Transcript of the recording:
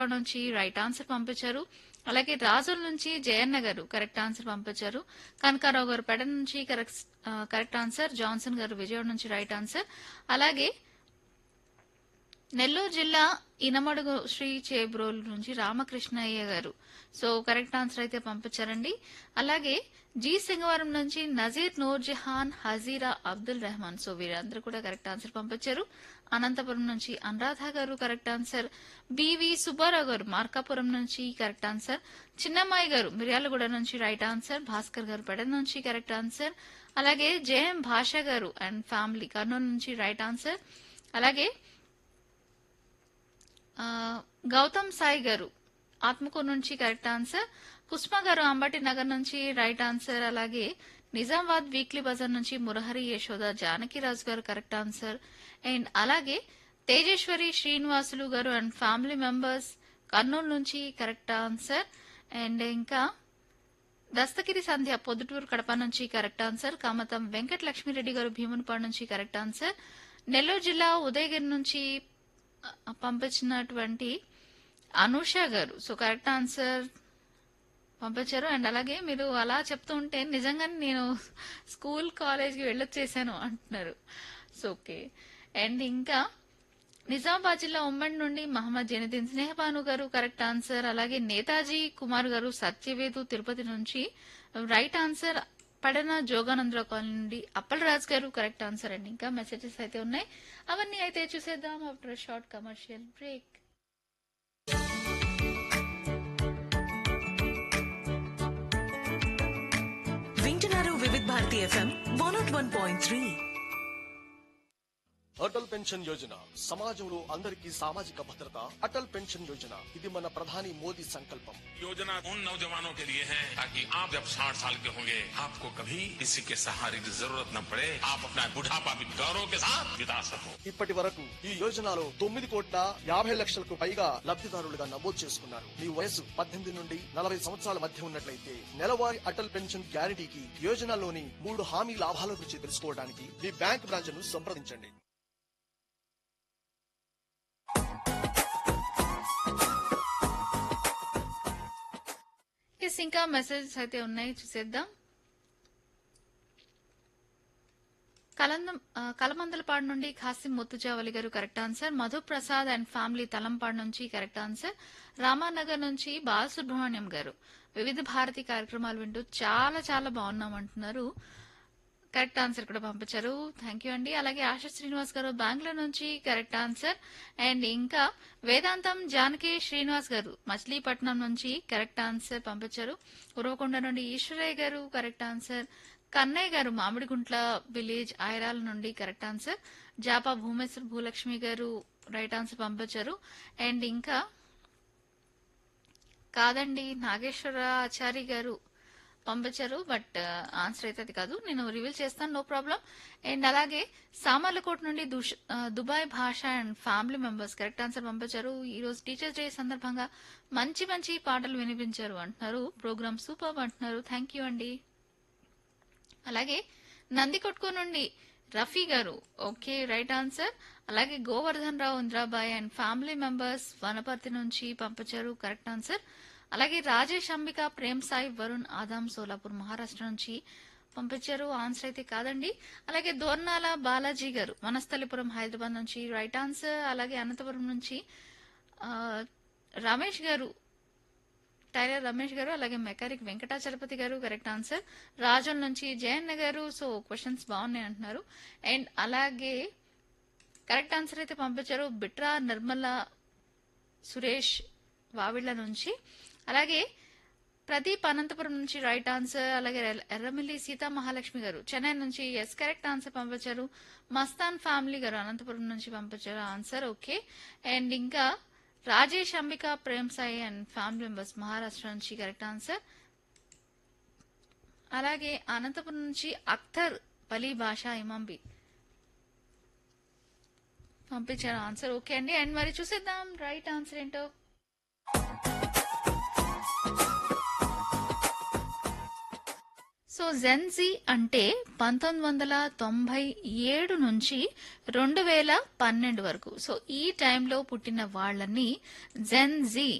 నుంచి right answer పంపించారు అలాగే రాజుల నుంచి జయన్న గారు కరెక్ట్ ఆన్సర్ పంపించారు కనకారావు గారు పెడ నుంచి కరెక్ట్ ఆ, కరెక్ట్ ఆన్సర్ జాన్సన్ గారు విజయవాడ నుంచి రైట్ ఆన్సర్ అలాగే నెల్లూరు జిల్లా ఇనమడుగు శ్రీ చేబ్రోలు నుంచి రామకృష్ణయ్య గారు సో కరెక్ట్ ఆన్సర్ అయితే పంపించారండి అలాగే జి సింగవరం నుంచి నజీర్ నూర్ జహాన్ హజీరా అబ్దుల్ రెహమాన్ సో వీరందరూ కూడా కరెక్ట్ ఆన్సర్ పంపించారు అనంతపురం నుంచి అనురాధ గారు కరెక్ట్ ఆన్సర్ బివి సుబ్బారావు గారు మార్కాపురం నుంచి కరెక్ట్ ఆన్సర్ చిన్నమ్మాయి గారు మిర్యాలగూడ నుంచి రైట్ ఆన్సర్ భాస్కర్ గారు పెడ నుంచి కరెక్ట్ ఆన్సర్ అలాగే జేఎం భాష గారు అండ్ ఫ్యామిలీ కర్నూలు నుంచి రైట్ ఆన్సర్ అలాగే ఆ, గౌతమ్ సాయి గారు ఆత్మకూరు నుంచి కరెక్ట్ ఆన్సర్ కుస్మా గారు అంబటి నగర్ నుంచి రైట్ ఆన్సర్ అలాగే నిజామాబాద్ వీక్లీ బజార్ నుంచి మురహరి యశోద జానకిరాజు గారు కరెక్ట్ ఆన్సర్ అండ్ అలాగే తేజేశ్వరి శ్రీనివాసులు గారు అండ్ ఫ్యామిలీ మెంబర్స్ కర్నూలు నుంచి కరెక్ట్ ఆన్సర్ అండ్ ఇంకా దస్తగిరి సంధ్య పొద్దుటూరు కడప నుంచి కరెక్ట్ ఆన్సర్ కామతం వెంకట లక్ష్మీరెడ్డి గారు భీమునిపాడు నుంచి కరెక్ట్ ఆన్సర్ నెల్లూరు జిల్లా ఉదయగిరి నుంచి ఆ, పంపించినటువంటి అనూష గారు సో కరెక్ట్ ఆన్సర్ పంపించారు అండ్ అలాగే మీరు అలా చెప్తూ ఉంటే నిజంగానే నేను స్కూల్ కాలేజ్కి వెళ్ళొచ్చేసాను అంటున్నారు సో ఓకే అండ్ ఇంకా నిజామాబాద్ జిల్లా ఉమ్మడి నుండి మహమ్మద్ జైనుద్దీన్ స్నేహబాను గారు కరెక్ట్ ఆన్సర్ అలాగే నేతాజీ కుమార్ గారు సత్యవేదు తిరుపతి నుంచి right answer Padana Joganandarao colony నుండి అప్పలరాజ్ గారు కరెక్ట్ ఆన్సర్ అండి ఇంకా మెసేజెస్ అయితే ఉన్నాయి అవన్నీ అయితే చూసేద్దాం ఆఫ్టర్ షార్ట్ కమర్షియల్ బ్రేక్ వింటున్నారు Vividh Bharati FM one nought one point three Atal pension Yojana సమాజంలో అందరికీ సామాజిక భద్రత అటల్ పెన్షన్ యోజన ఇది మన ప్రధాని మోదీ సంకల్పం योजना उन नौजवानों के लिए है ताकि आप जब 60 साल के होंगे आपको कभी किसी के सहारे की जरूरत न पड़े आप अपना बुढ़ापा भी गौरव के साथ बिता सको ఇప్పటి వరకు ఈ యోజనలో తొమ్మిది కోట్ల యాభై లక్షలకు పైగా లబ్ధిదారులుగా నమోదు చేసుకున్నారు మీ వయసు పద్దెనిమిది నుండి నలభై సంవత్సరాల మధ్య ఉన్నట్లయితే నెలవారీ అటల్ పెన్షన్ గ్యారంటీకి యోజనలోని మూడు హామీ లాభాల గురించి తెలుసుకోవడానికి మీ బ్యాంక్ బ్రాంచ్ ను సంప్రదించండి ఎస్ ఇంకా మెసేజెస్ అయితే ఉన్నాయి చూసేద్దాం కలందం ఆ, కలమందలపాడు నుండి ఖాసిం ముత్తుజావలి గారు correct answer Madhu Prasad and family Thalampadu నుంచి కరెక్ట్ ఆన్సర్ రామానగర్ నుంచి బాలసుబ్రహ్మణ్యం గారు వివిధ భారతి కార్యక్రమాలు వింటూ చాలా చాలా బాగున్నాం అంటున్నారు కరెక్ట్ ఆన్సర్ కూడా పంపించారు థ్యాంక్ యూ అండి అలాగే ఆశా శ్రీనివాస్ గారు బెంగళూరు నుంచి కరెక్ట్ ఆన్సర్ అండ్ ఇంకా వేదాంతం జానకి శ్రీనివాస్ గారు మచిలీపట్నం నుంచి కరెక్ట్ ఆన్సర్ పంపించారు ఉరవకొండ నుండి ఈశ్వరయ్య గారు కరెక్ట్ ఆన్సర్ కన్నయ్య గారు మామిడిగుంట్ల విలేజ్ ఆయరాల నుండి కరెక్ట్ ఆన్సర్ జాపా భూమేశ్వర్ భూలక్ష్మి గారు రైట్ ఆన్సర్ పంపించారు అండ్ ఇంకా కాదండి నాగేశ్వర ఆచారి గారు పంపించారు బట్ ఆన్సర్ అయితే అది కాదు నేను రివీల్ చేస్తాను నో ప్రాబ్లం అండ్ అలాగే సామర్లకోట నుండి దుష్- ఆ, Dubai Basha and family members correct answer పంపించారు ఈ రోజు టీచర్స్ డే సందర్భంగా మంచి మంచి పాటలు వినిపించారు అంటున్నారు ప్రోగ్రామ్ సూపర్ అంటున్నారు థ్యాంక్ యూ అండి అలాగే నందికొట్కు నుండి రఫీ గారు ఓకే రైట్ ఆన్సర్ అలాగే Govardhan Rao Indrabai and family members Wanaparthy నుంచి పంపించారు కరెక్ట్ ఆన్సర్ అలాగే రాజేష్ అంబిక ప్రేమ్ సాయి వరుణ్ ఆదాం సోలాపూర్ మహారాష్ట్ర నుంచి పంపించారు ఆన్సర్ అయితే కాదండి అలాగే దోర్నాల బాలాజీ గారు వనస్థలిపురం హైదరాబాద్ నుంచి రైట్ ఆన్సర్ అలాగే అనంతపురం నుంచి ఆ, రమేష్ గారు టైలర్ రమేష్ గారు అలాగే మెకానిక్ వెంకటాచలపతి గారు కరెక్ట్ ఆన్సర్ రాజుల నుంచి జయన్న గారు సో క్వశ్చన్స్ బాగున్నాయి అంటున్నారు అండ్ అలాగే కరెక్ట్ ఆన్సర్ అయితే పంపించారు బిట్రా నిర్మల సురేష్ వావిళ్ళ నుంచి అలాగే ప్రదీప్ అనంతపురం నుంచి రైట్ ఆన్సర్ అలాగే ఎర్ర- ఎర్రమిల్లి సీతా మహాలక్ష్మి గారు చెన్నై నుంచి ఎస్ కరెక్ట్ ఆన్సర్ పంపించారు మస్తాన్ ఫ్యామిలీ గారు అనంతపురం నుంచి పంపించారు ఆన్సర్ ఓకే అండ్ ఇంకా Rajesh Ambika Prem Sai and family members Maharashtra నుంచి కరెక్ట్ ఆన్సర్ అలాగే అనంతపురం నుంచి అఖ్తర్ పలీ భాష ఇమాంబి పంపించారు ఆన్సర్ ఓకే అండి అండ్ మరి చూసేద్దాం రైట్ ఆన్సర్ ఏంటో సో జెన్జీ అంటే పంతొమ్మిది వందల తొంభై ఏడు నుంచి రెండు వేల పన్నెండు వరకు సో ఈ టైంలో పుట్టిన వాళ్ళని జెన్జీ